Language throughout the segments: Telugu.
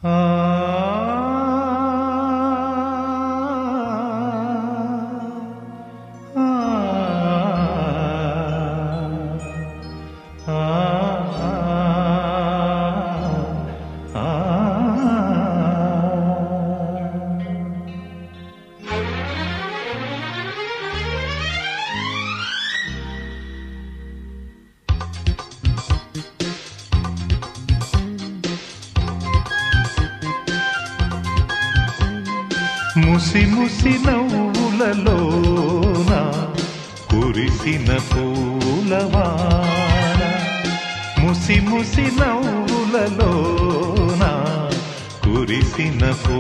ముసి ముసి నవ్వులలోన కురిసిన పూలవాన ముసి ముసి నవ్వులలోన కురిసిన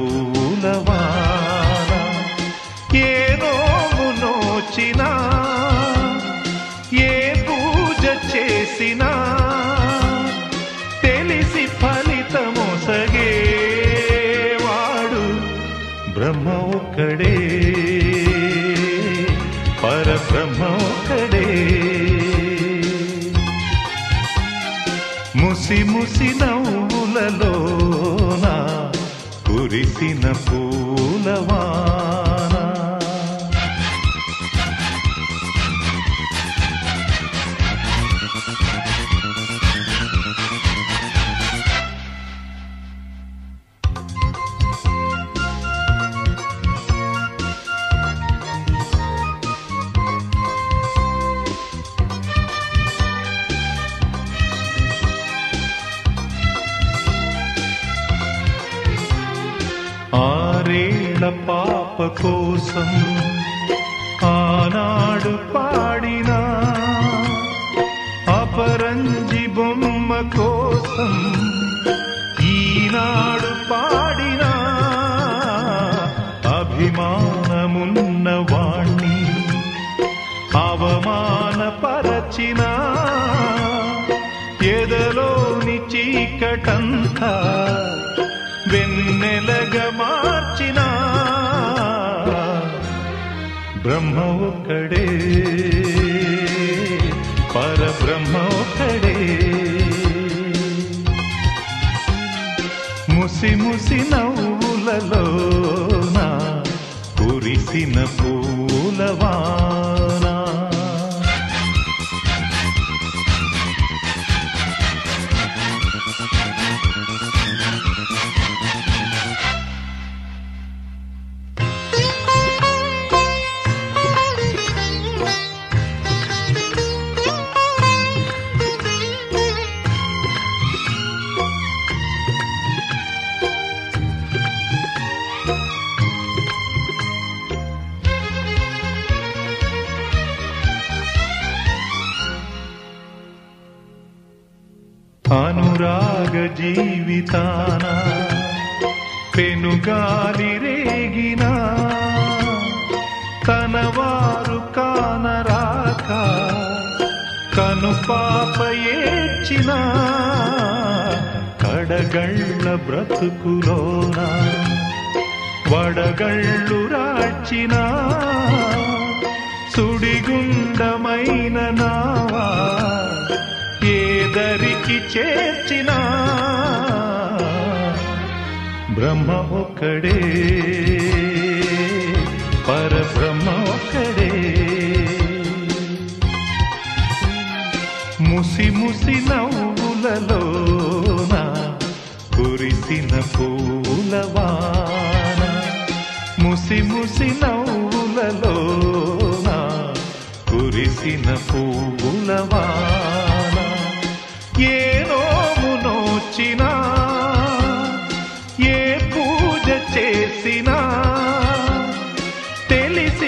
పూలవాన ఏ నోము నోచినా ఏ పూజ చేసినా తెలిసి ఫలితమొసగేవాడు బ్రహ్మ ఒక్కడే పరబ్రహ్మ ఒక్కడే ముసి ముసి నవ్వులలోన కురిసిన పూలవాన ఆరేళ్ల పాప కోసం ఆనాడు పాడిన అపరంజి బొమ్మ కోసం ఈనాడు పాడిన అభిమానమున్న వాణ్ణి అవమానపరచిన ఎదలోని చీకటంతా వెన్నెలగా మార్చిన బ్రహ్మ ఒక్కడే పరబ్రహ్మ ఒక్కడే ముసి ముసి నవ్వులలోన కురిసిన పూలవానా అనురాగ జీవితాన పెనుగాలి రేగిన తనవారు కానరాక కను పాప ఏడ్చిన కడగళ్ళ బ్రతుకులోన వడగళ్ళు రాచిన సుడిగుండమైన నావా ఏదరికి చేర్చిన బ్రహ్మ ఒక్కడే పరబ్రహ్మ ఒక్కడే ముసి ముసి నవ్వులలోన కురిసిన పూలవాన ముసి ముసి నవ్వులలోన కురిసిన పూలవాన ఏ నోము నోచినా ఏ పూజ చేసినా తెలిసి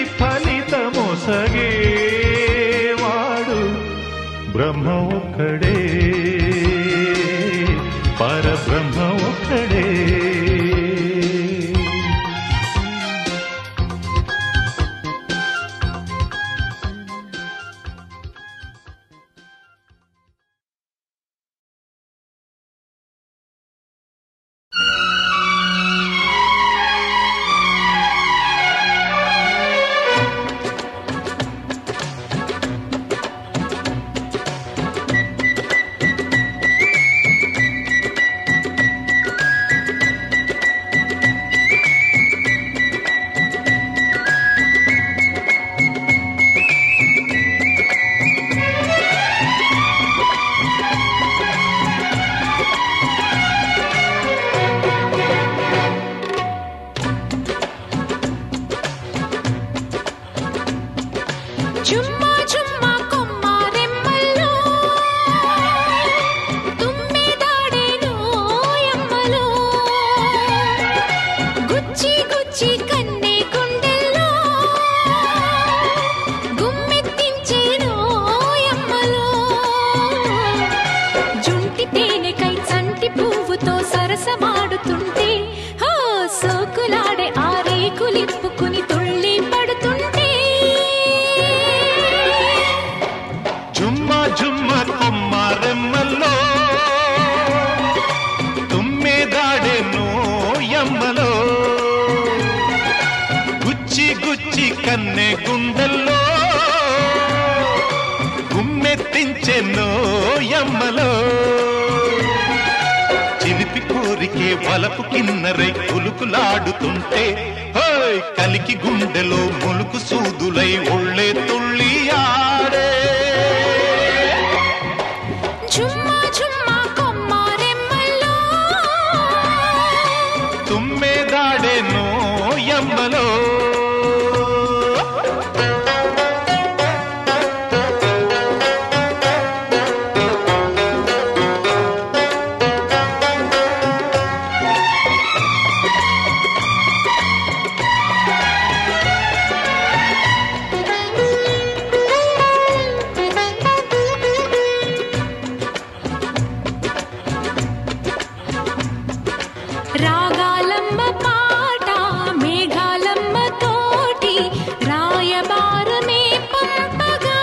ఫలితమొసగేవాడు బ్రహ్మ ఒక్కడే పరబ్రహ్మ ఒక్కడే సరసమాడుతుంటే హో సోకులాడే ఆ రేకులిప్పుకుని తుళ్ళి పడుతుంటే జుమ్మ జుమ్మ కొమ్మారెమ్మల్లో తుమ్మెదాడే నోయమ్మలో గుచ్చి గుచ్చి కన్నె గుండెల్లో గుమ్మెత్తించే నోయమ్మలో చిలిపి కోరికే వలపు కిన్నరై కులుకులాడుతుంటే హోయ్ కలికి గుండెలో ములుకు సూదులై ఒళ్ళే తుళ్ళి ఆడే జుమ్మా జుమ్మా కొమ్మారెమ్మల్లో తుమ్మెదాడే నోయమ్మలో రాగాలమ్మ పాట మేఘాలమ్మ తోటి రాయబారమే పంపగా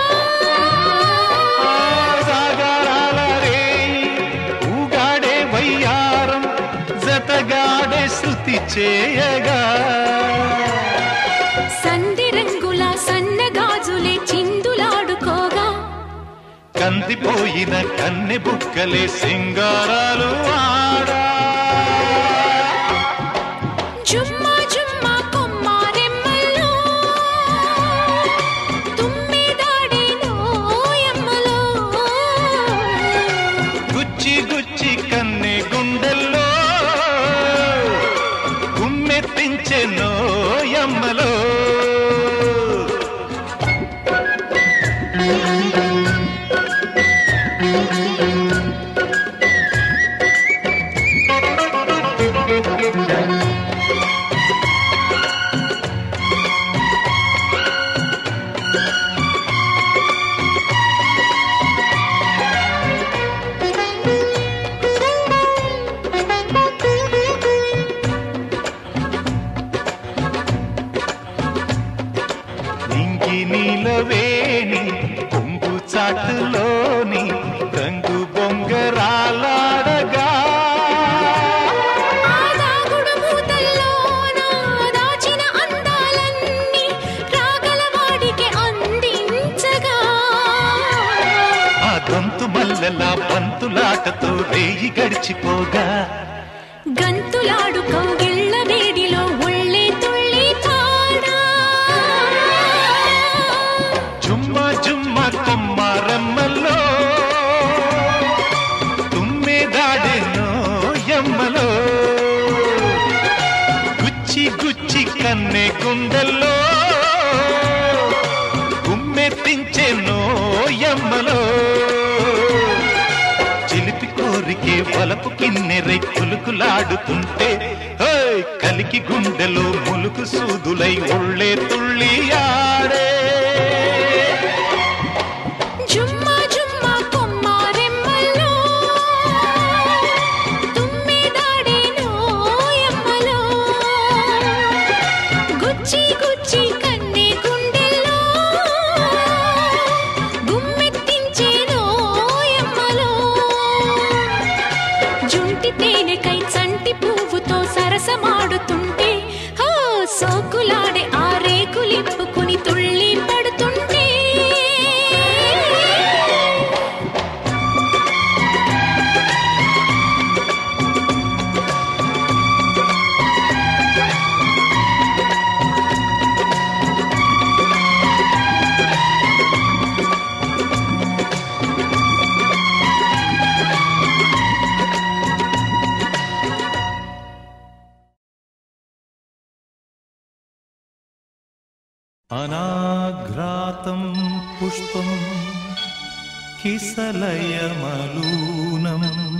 సాగరాల రే ఊగాడే వయ్యారం జతగాడే శృతి చేయగా సంధి రంగుల సన్నగాజులే చిందులాడుకోగా కందిపోయిన కన్నె బుక్కలే సింగారాలు ఆడా జుమ్మా జుమ్మా కొమ్మారెమ్మలో తుమ్మిదాడే నోయమ్మలో గుచ్చి గుచ్చి కన్నె గుండెల్లో గుమ్మెత్తించే నోయమ్మలో నింగి నీలవేణి కొంగు చాటులోని రంగు బొంగరాలాడగా ఆ దాగుడు మూతల్లోన దాచిన అందాలన్నీ రాగలవాడికి అందించగా ఆ గొంతు మల్లెల బంతులాటతో రేయి గడిచిపోగా గంతులాడు కౌగిళ్ళ వేడిలో ఒళ్ళే తుళ్ళి తాడా జుమ్మ జుమ్మ కొమ్మారమ్మలో తుమ్మెదాడెనో ఎమ్మలో గుచ్చి గుచ్చి కన్నె గుండెల్లో గుమ్మెత్తించెనో ఎమ్మలో చిలిపి కోరికే వలపు కిన్నెరై కులుకులాడుతుంటే హోయ్ కలికి గుండెలో ములుకు సూదులై ఒళ్ళే తుళ్ళి ఆడే జుమ్మా జుమ్మా కొమ్మారెమ్మలో తుమ్మిదాడే నోయమ్మలో గుచ్చి గుచ్చి కన్నె గుండెల్లో గుమ్మెత్తించే నోయమ్మలో జుంటి తేనెకై చంటి పువ్వుతో సరసమాడుతుంటే హో సోకులాడే ఆ రేకులిప్పుకుని తుళ్ళి పడుతుంటే అనాఘ్రాతం పుష్పం కిసలయమలూనం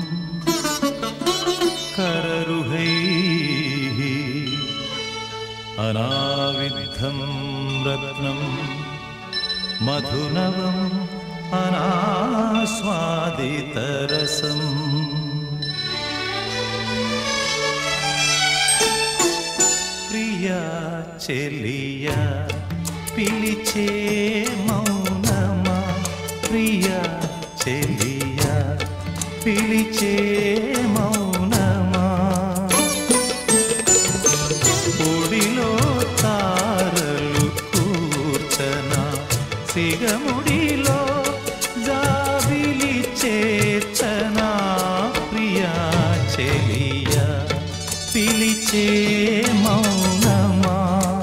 कररुहैः अनाविद्धं रत्नं मधुनवम् अनास्वादितरसम् చెలియా పిలిచే మౌనమా ప్రియా చెలియా పిలిచే మౌనమా ఒడిలో తారలు కూర్చన సిగముడిలో జాబిలి చేర్చనా ప్రియా చెలియా పిలిచే మౌనమా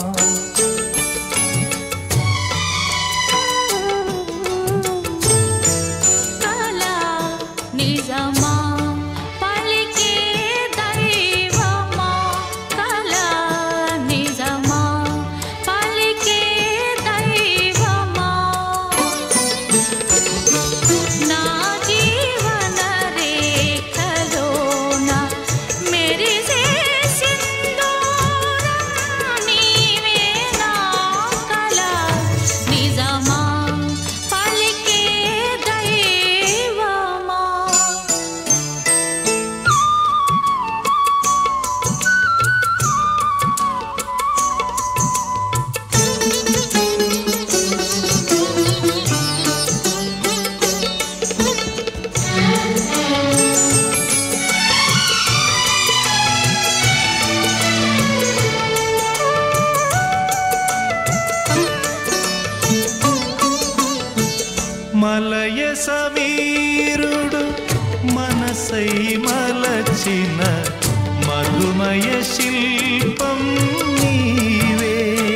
కలా నిజమా పలికే దైవమా కలా నిజమా పలికే దైవమా నా జీవన రేఖలోన మెరిసే సింధూరం నీవే నా కలా నిజమా పలికే దైవమా మలయ సమీరుడు మనసై మలచిన మధుమయ శిల్పం నీవే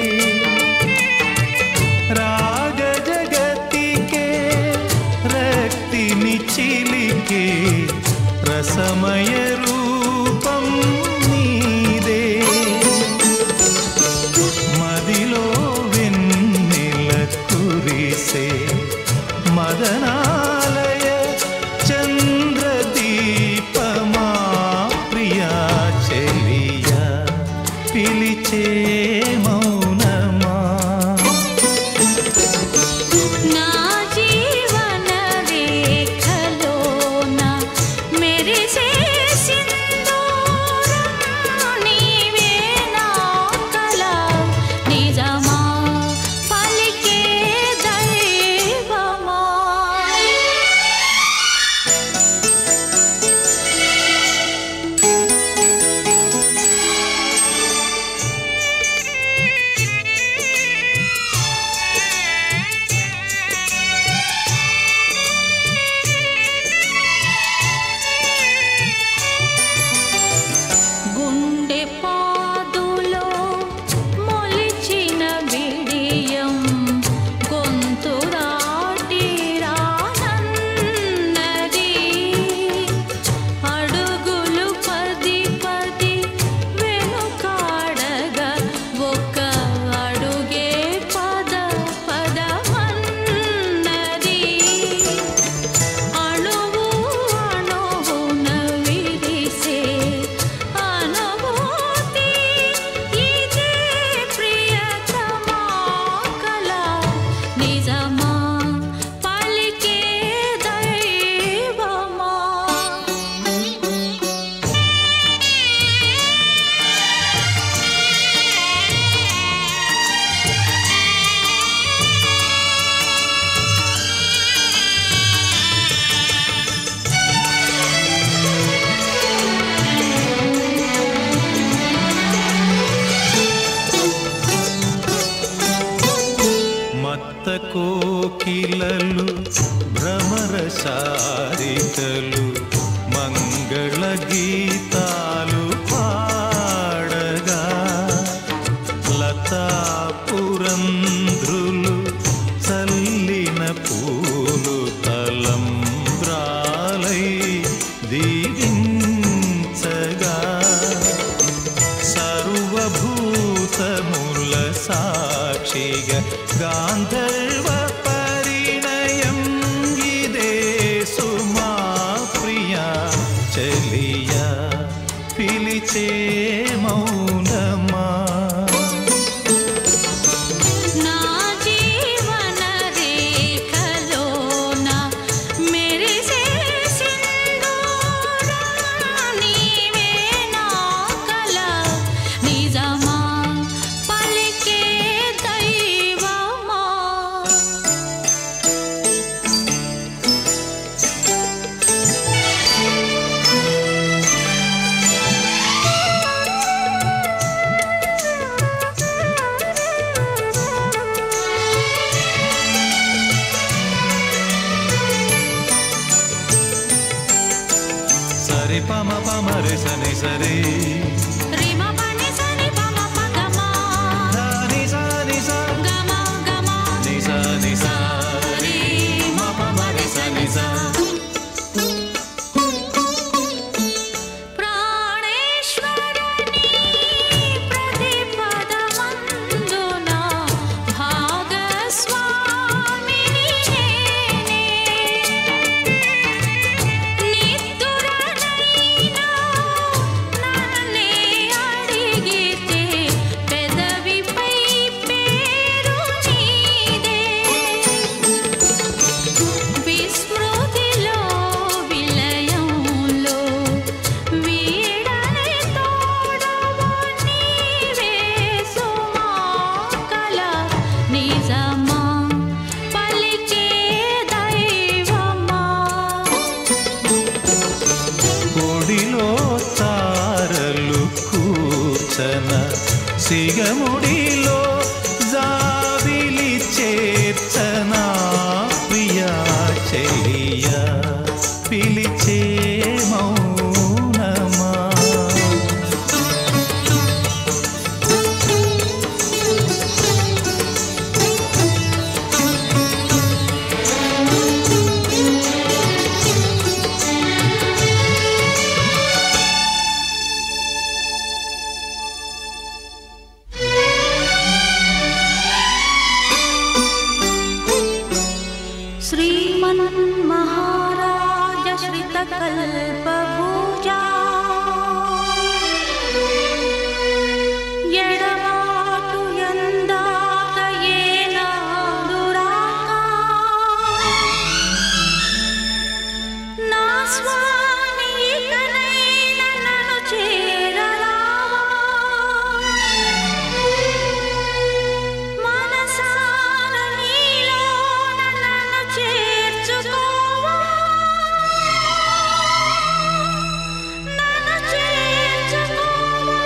రాగ జగతికే రక్తిని చిలికే రసమయ రూపం నీదే మదిలో వెన్నెల కురిసే మదనాలయ చంద్రదీపమా ప్రియా చెలియా పిలిచే మౌనమా నా జీవన రేఖలోన మెరిసే సింధూరం నీవే నా కలా నిజమా పలికే దైవమా గుండె పాదులో మొలిచిన బిడియం గొంతు దాటి రానన్నది అడుగులు పది పది వెనుకాడగా ఒక అడుగే పద పదమన్నది అణువు అణువున విరిసే అనుభూతి ఇదే ప్రియతమా కలా నిజమా పలికే దైవమా మత్త కోకిలలు భ్రమర శారికలు మంగళ గీతాలు పాడగా లతా పురంధ్రులు చల్లిన పూలు తలంబ్రాలై దీవించగా సర్వభూతముల సాక్షిగా గాంధర్వ పరిణయం ఇదే సుమా ప్రియా చెలియా పిలిచే మౌనమా నా జీవన రేఖలోన మెరిసే సింధూరం నీవే నా కల నిజమా పలికే ని సరి రిమ పని సని పమ పగమ ధ ని స ని స గమ గమ ని స ని స రి మ ప మ రి స ని స ప్రాణేశ్వరని ప్రతిపదమందున భాగస్వామిని నేనే నిద్దురనైనా నన్నే అడిగితే పెదవిపై పేరు నీదే విస్మృతిలో విలయంలో వీడని తోడవు నీవే సుమా కల నిజమా పలికే దైవమా కొడిలో తారలు కూర్చన సిగముడిలో జాబిలి చేర్చనా ప్రియా చెలియ పిలిచే మౌనమా श्रीमन्महाराज श्रितकल्पभुजा ఎడబాటు ఎందాక ఏనాడురాక నా స్వామి ఇకనైన నన్ను చేరరావా మనసాన నీలోన నన్ను చేర్చుకోవా నన్ను చేర్చుకోవా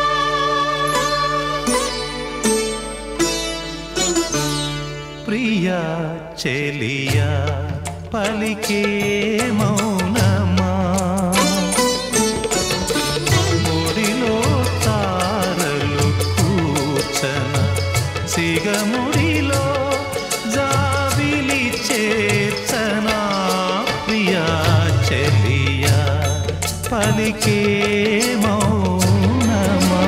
ప్రియా చెలియ పలికే మౌనమా ముడిలో తారలు కూర్చన సిగముడిలో జాబిలి చేర్చనా ప్రియా చెలియ పలికే మౌనమా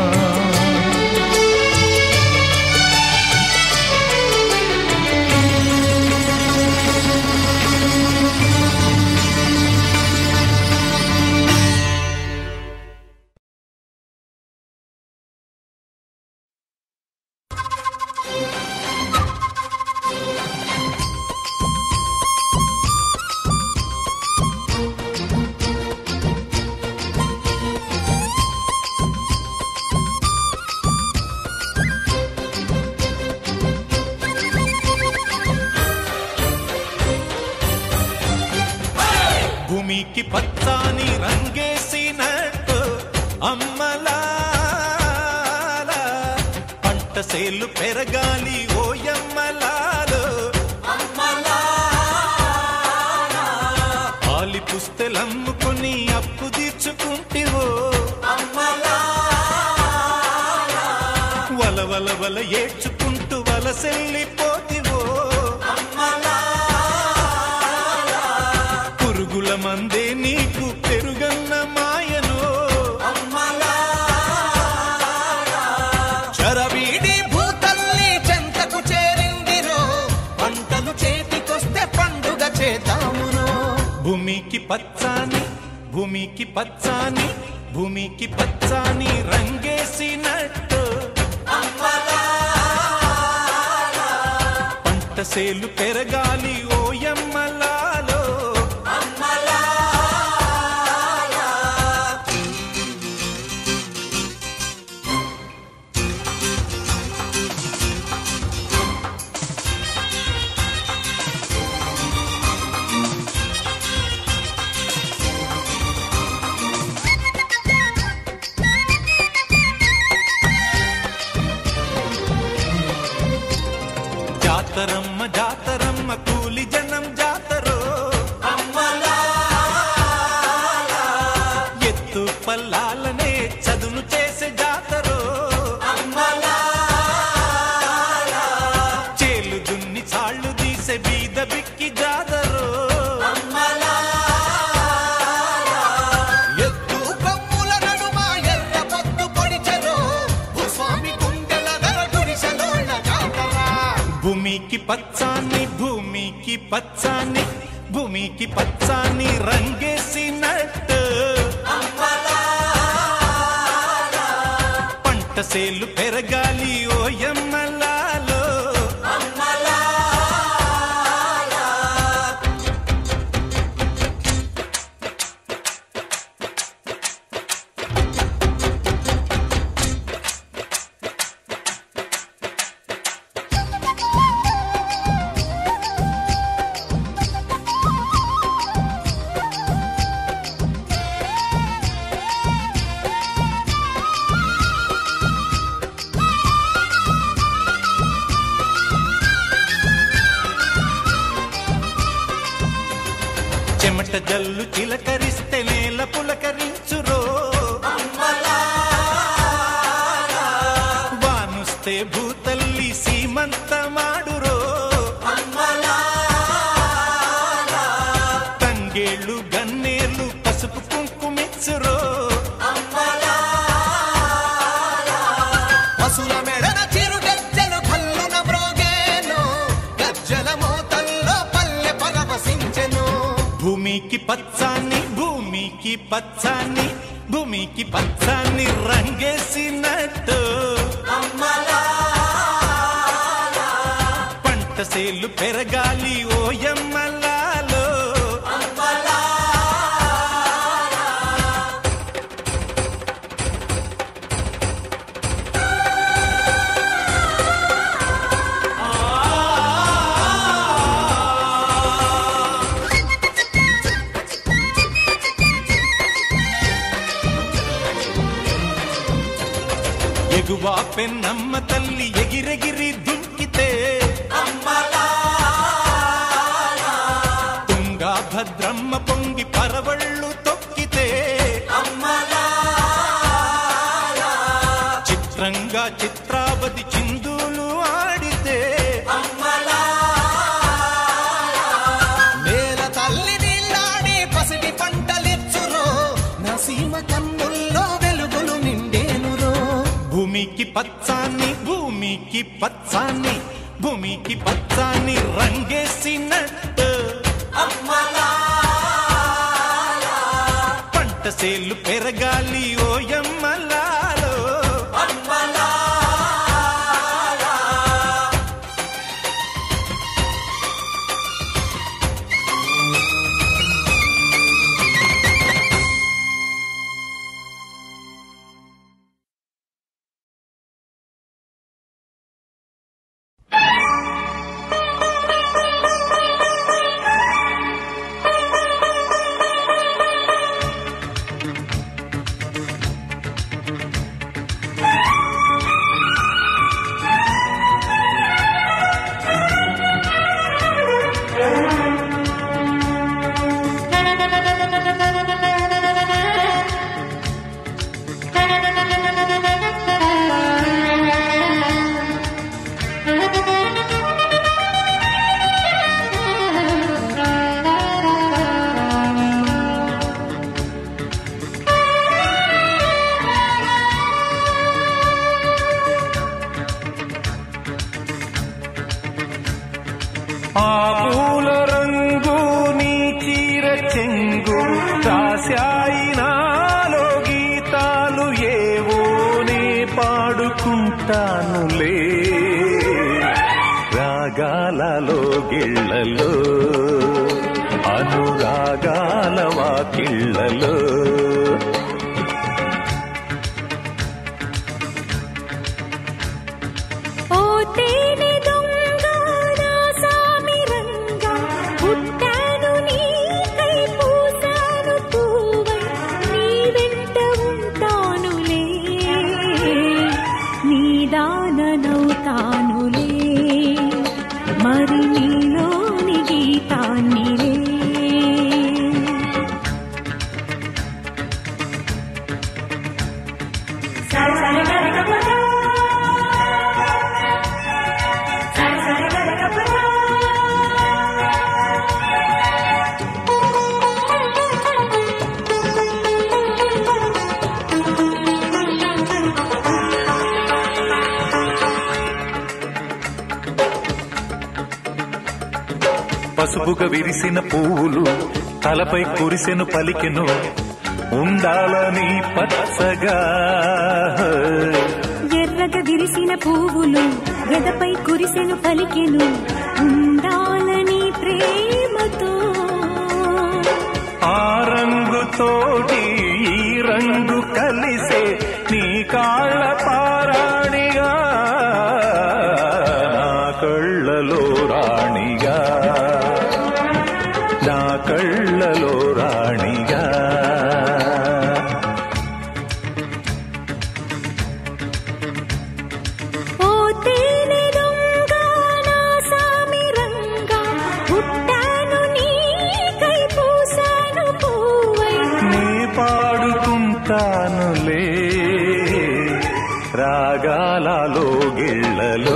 భూమికి పచ్చాని రంగేసినట్టు అమ్మలా పంట సేలు పెరగాలి ఓయమ్మలాలు ఆలి పుస్తెలమ్ముకుని అప్పు తీర్చుకుంటివో వల వల వల ఏడ్చుకుంటూ వలసెల్లిపోతివో పురుగుల మందే నీకు పెరుగన్న మాయను చరవీడి భూతల్లి చెంతకు చేరిందిరో పంటలు చేతికొస్తే పండుగ చేద్దామునో భూమికి పచ్చాని భూమికి పచ్చాని భూమికి పచ్చాని రంగేసినట్టు పంట సేలు పెరగాలి ఓయమ్మలాలో జాతరమ్మ జాతరమ్మ కూలి జనం జాతరో ఎత్తు పల్లాలనే పచ్చాని భూమికి పచ్చాని భూమికి పచ్చాని రంగేసినట్టు పంట సేలు పెరగాలి ఓయమ్మలాలో చెమట జల్లు చిలకరిస్తే నేల పులకరించురో వానుస్తే భూతల్లి సీమంతమాడురో తంగేళ్ళు గన్నేళ్ళు పసుపు కుంకుమిచ్చురో పశుల మెడన చిరు గజ్జలు కల్లున మ్రోగేను గజ్జల మోతల్లో పల్లె పరవశించెను భూమికి పచ్చాని భూమికి పచ్చాని భూమికి పచ్చాని రంగేసినట్టు పంట సేలు పెరగాలి ఓయమ్మలాలో ఎగువా పెన్నమ్మ తల్లి ఎగిరెగిరి దుంకితే తుంగా భద్రమ్మ పొంగి పరవళ్ళు తొక్కితే చిత్రంగా చిత్రావతి చిందులు ఆడితే నేల తల్లి నీళ్ళాడి పసిడి పంటలిచ్చురో నసీమ కన్నుల్లో వెలుగులు నిండేనురో భూమికి పచ్చాని భూమికి పచ్చాని భూమికి పచ్చాని రంగేసినట్టు పంట సేలు పెరగాలి ఓయమ్మలాలో ఆ పూల రంగు నీ చీర చెంగు రాశాయి నాలో గీతాలు ఏవో నే పాడుకుంటానులే రాగాలలో గిళ్ళలో అనురాగాల వాకిళ్ళలో ఓ తేనె దొంగ నా సామి రంగ పుట్టాను నీకై పూసాను పూవై నీ వెంట ఉంటానులే నీ దాననవుతానులే మరి నీలోని గీతాన్నిలే సరే సరే పసుపుగా విరిసిన పువ్వులు తలపై కురిసెను పలికెను ఉండాలని పచ్చగా ఎర్రగా విరిసిన పువ్వులు గదపై కురిసెను పలికెను ఉండాలని ప్రేమతో ఆ రంగుతోటి ఈ రంగు కలిసే నీ కాళ్ళ పారాణిగా నా కళ్ళలో రాణిగా నా కళ్ళలో రాణిగా ఓ తేనె దొంగ నా సామి రంగా పుట్టాను నీకై పూసాను పూవై నీ పాడుకుంటానులే రాగాలలో గిళ్ళలో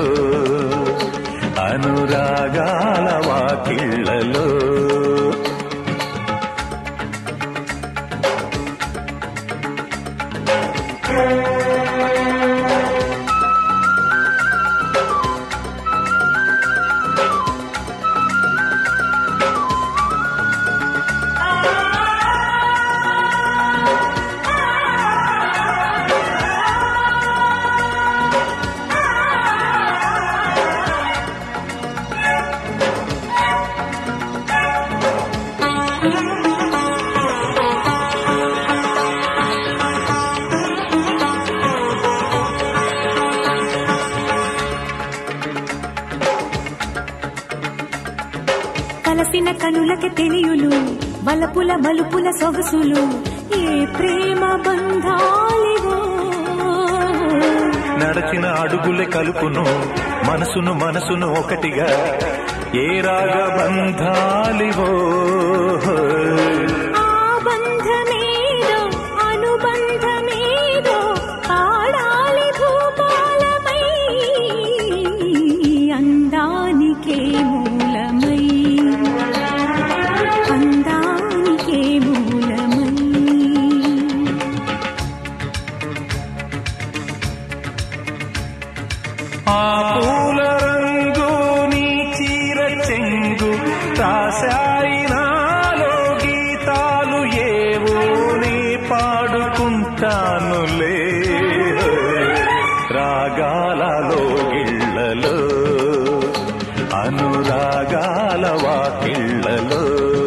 అనురాగాల వాకిళ్ళలో కలసిన కనులకి తెలియును వలపుల మలుపుల సొగసులు ఏ ప్రేమ బంధాలివో నడచిన అడుగులే కలుపును మనసును మనసును ఒకటిగా ఏ రాగ బంధాలివో ఆ బంధమేదో అనుబంధమేదో ఆడాలి భూపాలమై అందానికే మూలమై అందానికే మూలమై ఆ పూల రంగు నీ చీర చెంగు రాశాయి నాలో గీతాలు ఏవో నీ పాడుకుంటానులే రాగాలలో గిళ్ళలో అనురాగాల వాకిళ్ళలో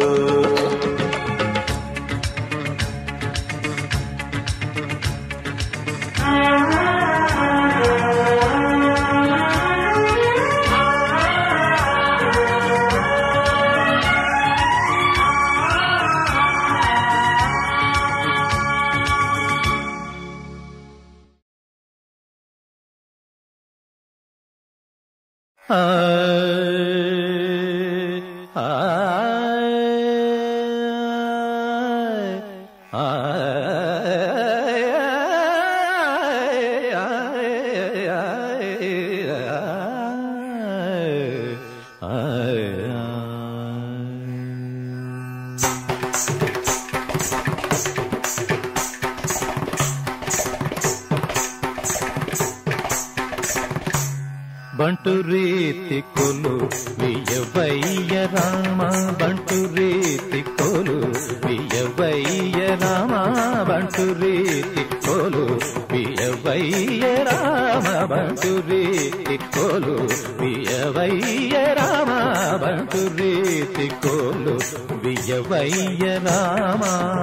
ಬಂಟು ರೀತಿ ಕೊಲು ವಿಯವಯ್ಯ ರಾಮ ಬಂಟು ರೀತಿ ಕೊಲು ವಿಯವಯ್ಯ ರಾಮ ಬಂಟು ರೀತಿ ಕೊಲು ವಿಯವಯ್ಯ ರಾಮ ಬಂಟು ರೀತಿ ಕೊಲು ವಿಯವಯ್ಯ ರಾಮ ಬಂಟು ರೀತಿ ಕೊಲು ವಿಯವಯ್ಯ ರಾಮ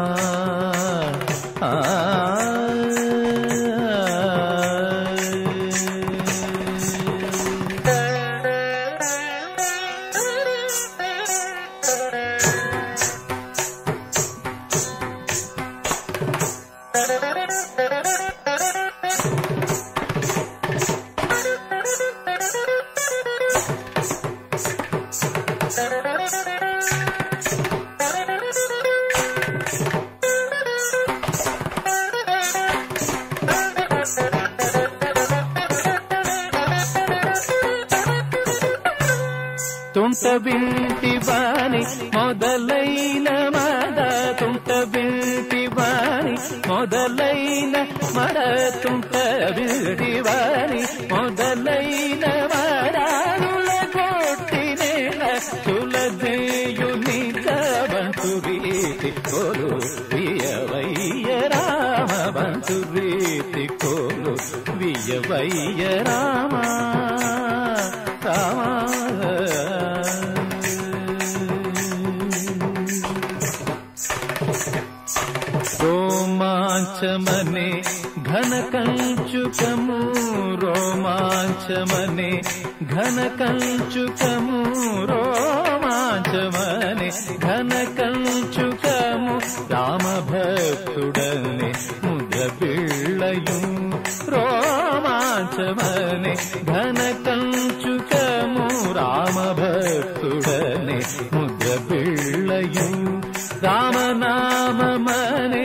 తుంట బింటి వాణి మొదలైన మద తుంట బింటి వాణి మొదలైన మడ తుంట బింటి వాణి మొదలైన మడారుల కొట్టినేల చులదే వియ్యవయ్య రామ రోమాంచమనే ఘన కంచుకము రోమాంచమనే ఘన కంచుకము రోమాంచమనే ఘన కంచుకము రామభక్తుడనే ముద్ర పిళ్ళయు రోమాంచమనే ఘన కంచుకము రామభక్తుడనే ముద్ర పిళ్ళయు రామనామమనే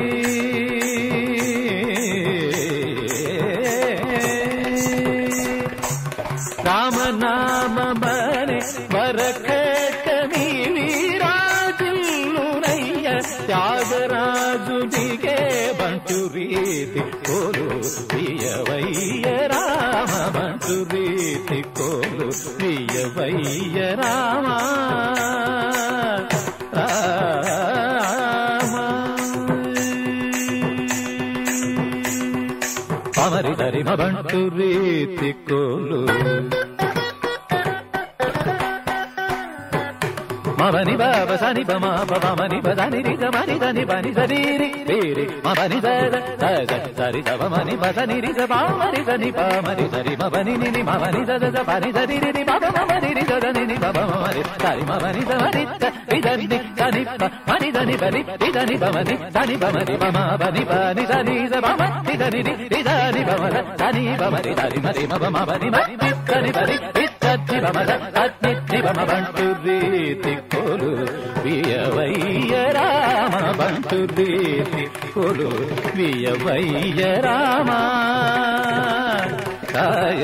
రామనామమనే వరకటమి వీరాజులునయ్య త్యాగరాజు దిగే బంటు రీతి కోలు వియవయ్య రామ బంటు రీతి కోలు వియవయ్య రామ పమరి దరిమ బంటు రీతి కోలు మవని బాబ సని బమ పవమని బదని రి గమని దని బని సరి రి రి రి మవని సద సద సరి సవ మని బసని రి స పామరి సని పామరి సరి మవని ని ని మవని సద స పని సరి రి రి బబ మవని రి సద ని ని బబ మవని సరి మవని స మని త రి దని ని సని ప మని దని బని రి దని బమని సని బమని బమ బని బని సని స బమ రి దని రి రి దని బమన సని బమరి సరి మరి మబ మవని మ సని బరి రి తత్తి బమద తత్తి తి బమ బంటు రీతి కొలు వియవయ్య రామ బంటు రీతి కొలు వియవయ్య రామ కాయ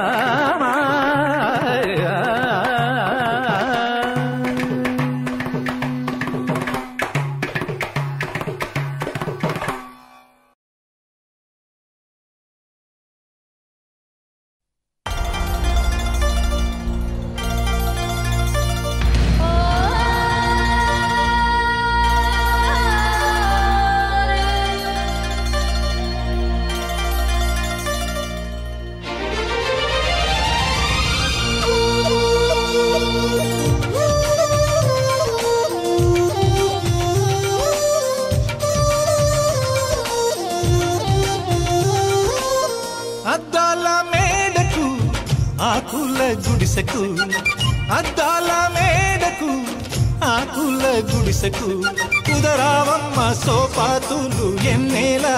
అద్దాల మేడకు ఆకుల గుడిసెకు అద్దాల మేడకు ఆకుల గుడిసెకు కుదరావమ్మ సోపాతులు ఎన్నేలా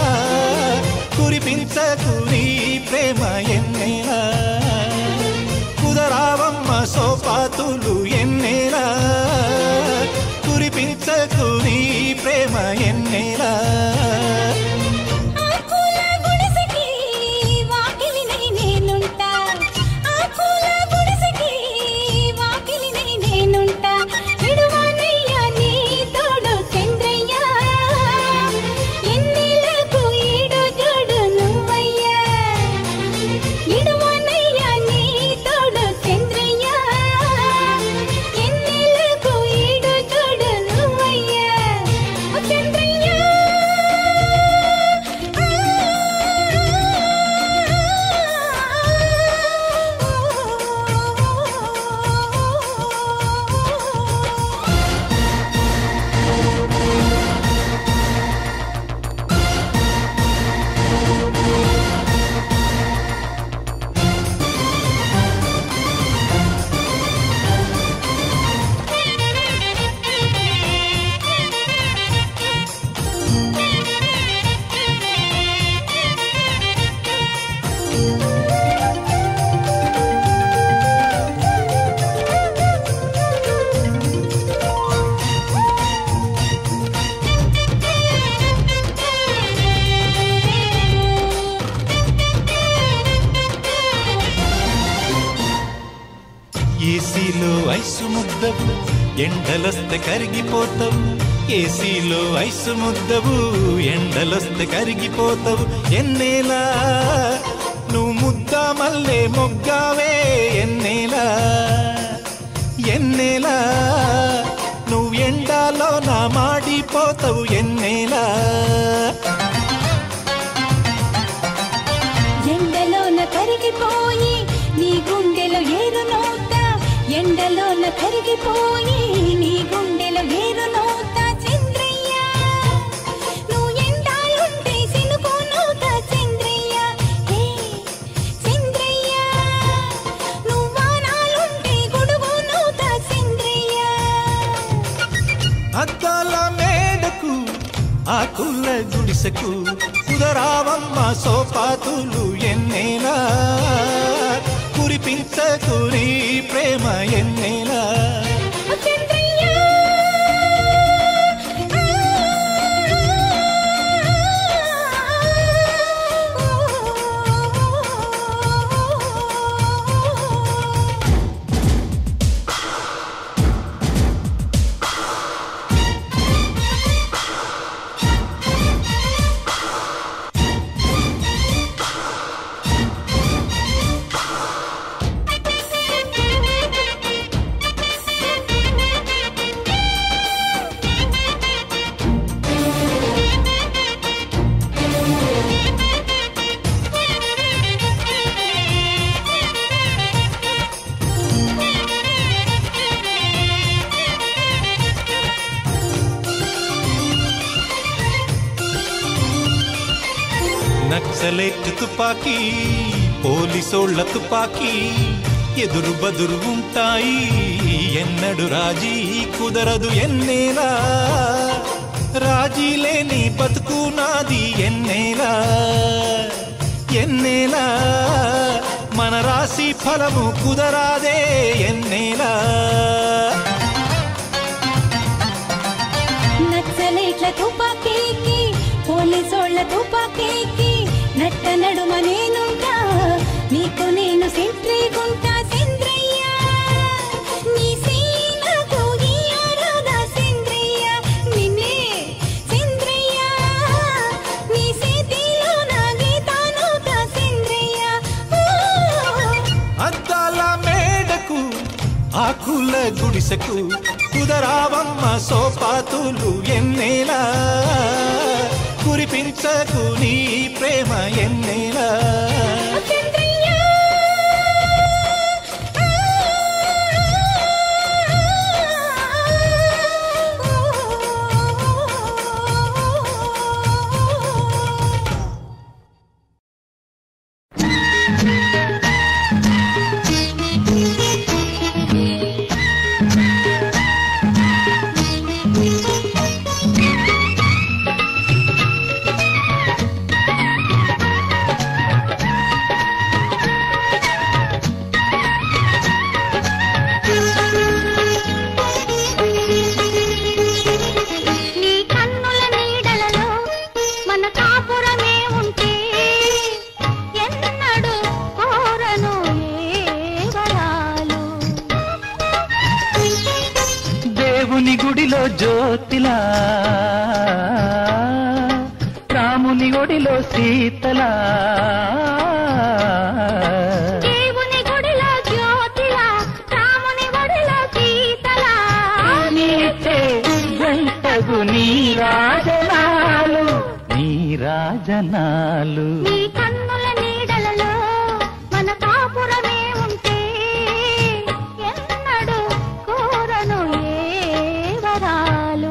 కురిపించకు నీ ప్రేమ ఎన్నేలా కుదరావమ్మ సోపాతులు ఎన్నేలా కురిపించకు నీ ప్రేమ ఎన్నేలా ఆకుల గుడిసెకి వాకిలినై నేనుంటా ఆకుల గుడిసెకి వాకిలినై నేనుంటా విడువనయ్యా నీ తోడు చంద్రయ్య ఎన్నేళ్లకు ఈడు జోడు నువ్వయ్యా ఇడువనయ్యా నీ తోడు చంద్రయ్య ఎన్నేళ్లకు ఈడు జోడు నువ్వయ్యా ఓ చంద్రయ్య ఏసీలో ఐసు ముద్దవు ఎండలొస్తే కరిగిపోతావు ఏసీలో ఐసు ముద్దవు ఎండలొస్తే కరిగిపోతావు ఎన్నేలా నువ్వు ముద్ద మల్లే మొగ్గావే ఎన్నేలా ఎన్నేలా నువ్వు ఎండాలో నా మాడిపోతావు ఎన్నేలా కరిగిపోయి నీ గుండెలో ఏరు నోత ఎండలోన కరిగిపోయి నీ గుండెలో ఏరు నోత చంద్రయ్య నువ్వు ఎండాలుంటే సినుకు నోత చంద్రయ్య హే చంద్రయ్య నువ్వు వానాలుంటే గొడుగు నోత చంద్రయ్య అద్దాల మేడకు ఆకుల గుడిసెకు కుదరావమ్మ సోపాతులు ఎన్నేలా కురిపించకు నీ ప్రేమ ఎన్నేలా చంద్రయ్య నక్సలెట్ తుపాకీ పోలీసోళ్ల తుపాకీ ఎదురు బదురు ఉంటాయి ఎన్నడు రాజీ కుదరదు ఎన్నేలా రాజీ లేని బతుకు నాది ఎన్నేలా ఎన్నేలా మన రాశి ఫలము కుదరాదే ఎన్నేలా నక్సలైట్ల తుపాకీకి పోలీసోళ్ల తుపాకీకి నట్ట నడుమ నేనుంటా నీకు నేను సెంట్రీగుంటా చంద్రయ్య నీ సీనకు ఈ ఆరాధ చంద్రయ్య నిన్నే చంద్రయ్య నీ చేతిలో నా గీతానోత చంద్రయ్య ఓ అద్దాల మేడకు ఆకుల గుడిసెకు కుదరావమ్మ సోపాతులు ఎన్నేలా కురిపించకు నీ ప్రేమ ఎన్నేలా చంద్రయ్య నీ కన్నుల నీడలలో మన కాపురమే ఉంటే ఎన్నడు కోరను ఏ వరాలు దేవుని గుడిలో జ్యోతిలా రాముని ఒడిలో సీతలా దేవుని గుడిలో జ్యోతిలా రాముని ఒడిలో సీతలా నీచే గంటగు నీ రాజనాలు నీ రాజనాలు నీ కన్నుల నీడలలో మన కాపురమే ఉంటే ఎన్నడు కోరను ఏ వరాలు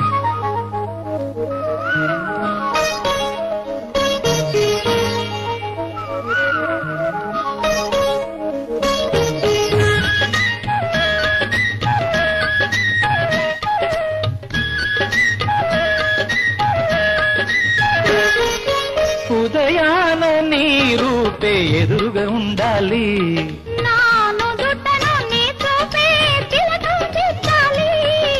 ఉదయాన నీ రూపే ఎదురుగా ఉండాలి నాను దుట్టను నీ చూపే తిలకం దిద్దాలి.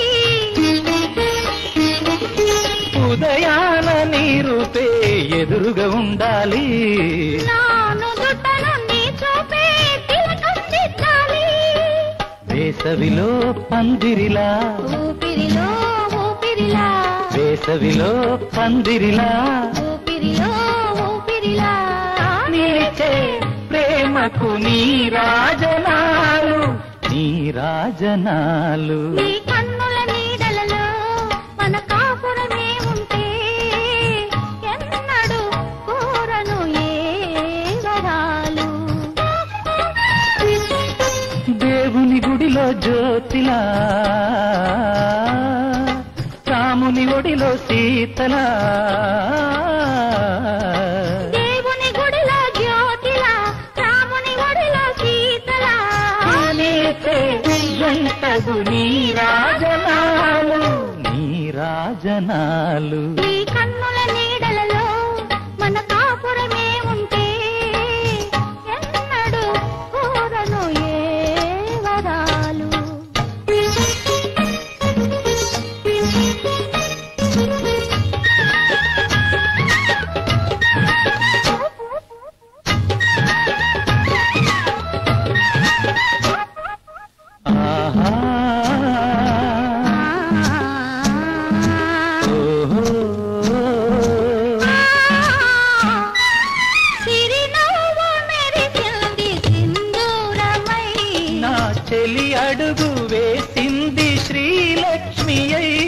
ఉదయాన నీ రూపే ఎదురుగా ఉండాలి నాను దుట్టను నీ చూపే తిలకం దిద్దాలి. వేసవిలో పందిరిలా ఊపిరిలో ఊపిరిలా వేసవిలో పందిరిలా ఊపిరిలో ఊపిరిలా నిలిచే ప్రేమకు నీ రాజనాలు నీ రాజనాలు నీ కన్నుల నీడలలో మన కాపురమే ఉంటే ఎన్నడు కోరను ఏ వరాలు జ్యోతిలా రాముని ఒడిలో సీతలా దేవుని గుడిలో జ్యోతిలా రాముని ఒడిలో సీతలా నేతే జంటగు నీ రాజనాలు నీ రాజనాలు ఈ కన్నుల నీడలలో మన కాపురమే ఉంటే ఎన్నడు కోరను ఏ వరాలు ఆహా ఓహో సిరినవ్వు మెరిసింది సింధూరమై నా చెలి అడుగు వేసింది శ్రీలక్ష్మి అయి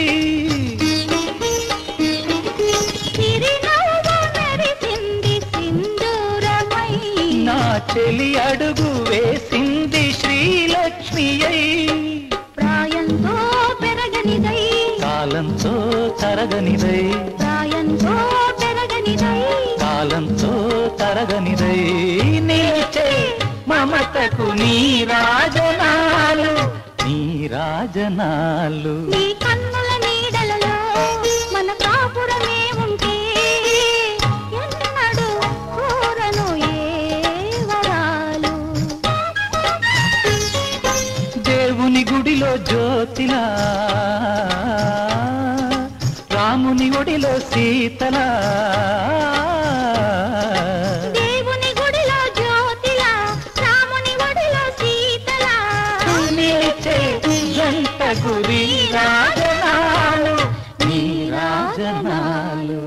సిరినవ్వు మెరిసింది సింధూరమై నా చెలి అడుగు వేసింది శ్రీలక్ష్మి అయి ప్రాయంతో పెరగనిదై కాలంతో తరగనిదై ప్రాయంతో పెరగనిదై కాలంతో తరగనిదై నిలిచే మమతకు నీ రాజనాలు నీ రాజనాలు నీ కన్నుల నీడలలో మన కాపురమే ఉంటే ఎన్నడు కోరను ఏ వరాలు దేవుని గుడిలో జ్యోతిలా రాముని ఒడిలో సీతలా దేవుని గుడిలో జ్యోతిలా రాముని ఒడిలో సీతలా నిలిచే జంట గురి రాజనాలు నీ రాజనాలు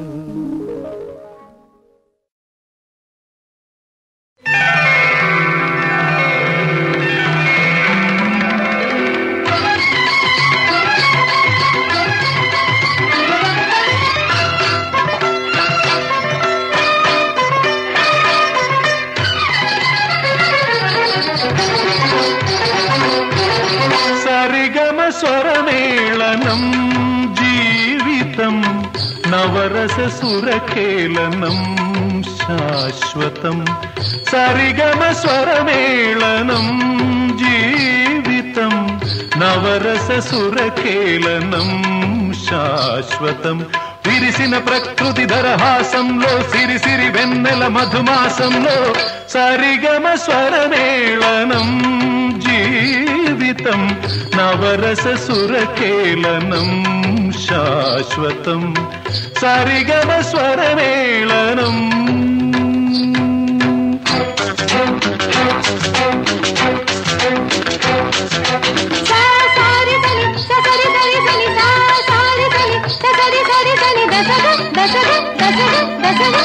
సరిగమ స్వరమేళనం జీవితం నవరస సురకేళనం శాశ్వతం సరిగమ స్వరమేళనం జీవితం నవరస సురకేళనం శాశ్వతం విరిసిన ప్రకృతి దరహాసంలో సిరిసిరి వెన్నెల మధుమాసంలో సరిగమ స్వరమేళనం జీవితం నవరస సురకేళనం శాశ్వతం సరిగమ స్వరమేళనం సా సారి సని ససరి సరి సని సా సారి సని ససరి సరి సని దసగ దసగ దసగ దసగ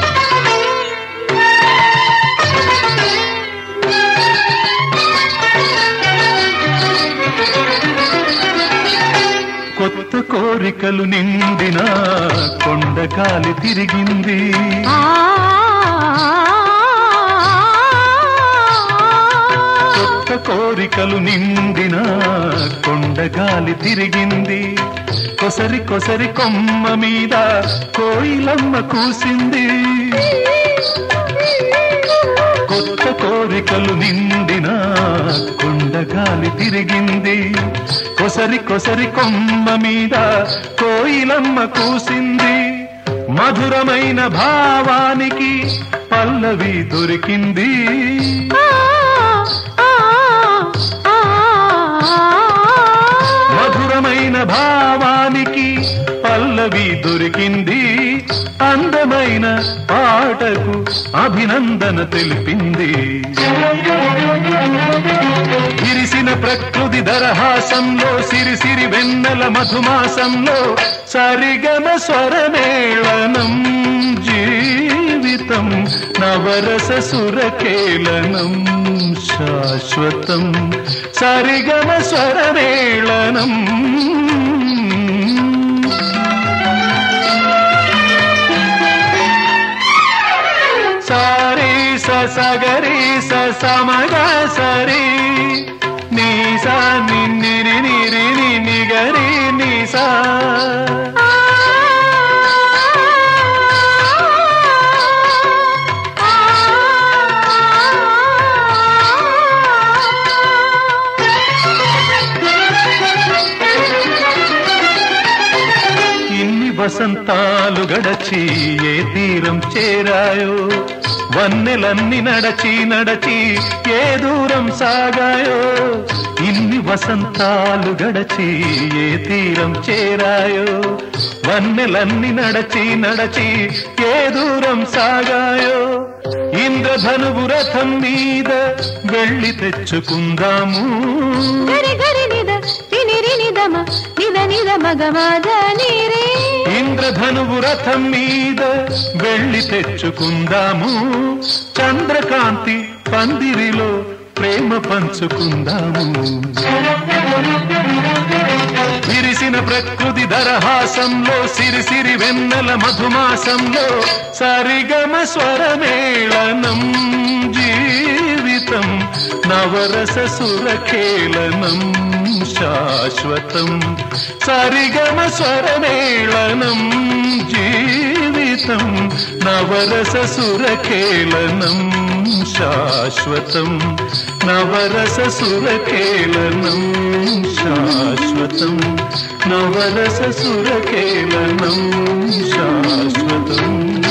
కొత్త కోరికలు నిండిన కొండగాలి తిరిగింది ఆ కొత్త కోరికలు నిండిన కొండగాలి తిరిగింది కొసరి కొసరి కొమ్మ మీద కోయిలమ్మ కూసింది కొత్త కోరికలు నిండిన కొండగాలి తిరిగింది కొసరి కొసరి కొమ్మ మీద కోయిలమ్మ కూసింది మధురమైన భావానికి పల్లవి దొరికింది మధురమైన భావానికి పల్లవి దొరికింది అందమైన పాటకు అభినందన తెలిపింది విరిసిన ప్రకృతి దరహాసంలో సిరిసిరి వెన్నెల మధుమాసంలో సరిగమ స్వరమేళనం జీవితం నవరస సురకేళనం శాశ్వతం సరిగమ స్వరమేళనం సారీ స సగరి స సమగ సరి నీ స ని వసంతాలు గడచి ఏ తీరం చేరాయో వన్నెలన్నీ నడచి నడచి ఏ దూరం సాగాయో ఇన్ని వసంతాలు గడచి ఏ తీరం చేరాయో వన్నెలన్నీ నడచి నడచి ఏ దూరం సాగాయో ఇంద్రధనువు రథం మీద వెళ్ళి తెచ్చుకుందాము గరి గరి నిద తిని రి నిదమ నిద నిద మగ మద నీరే ఇంద్రధనువు రథం మీద వెళ్ళి తెచ్చుకుందాము చంద్రకాంతి పందిరిలో ప్రేమ పంచుకుందాము విరిసిన ప్రకృతి దరహాసంలో సిరిసిరి వెన్నెల మధుమాసంలో సరిగమ స్వరమేళనం జీవితం నవరస సురకేళనం శాశ్వతం సరిగమ స్వరమేళనం జీవితం నవరస సురకేళనం శాశ్వతం నవరస సురకేళనం శాశ్వతం నవరస సురకేళనం శాశ్వతం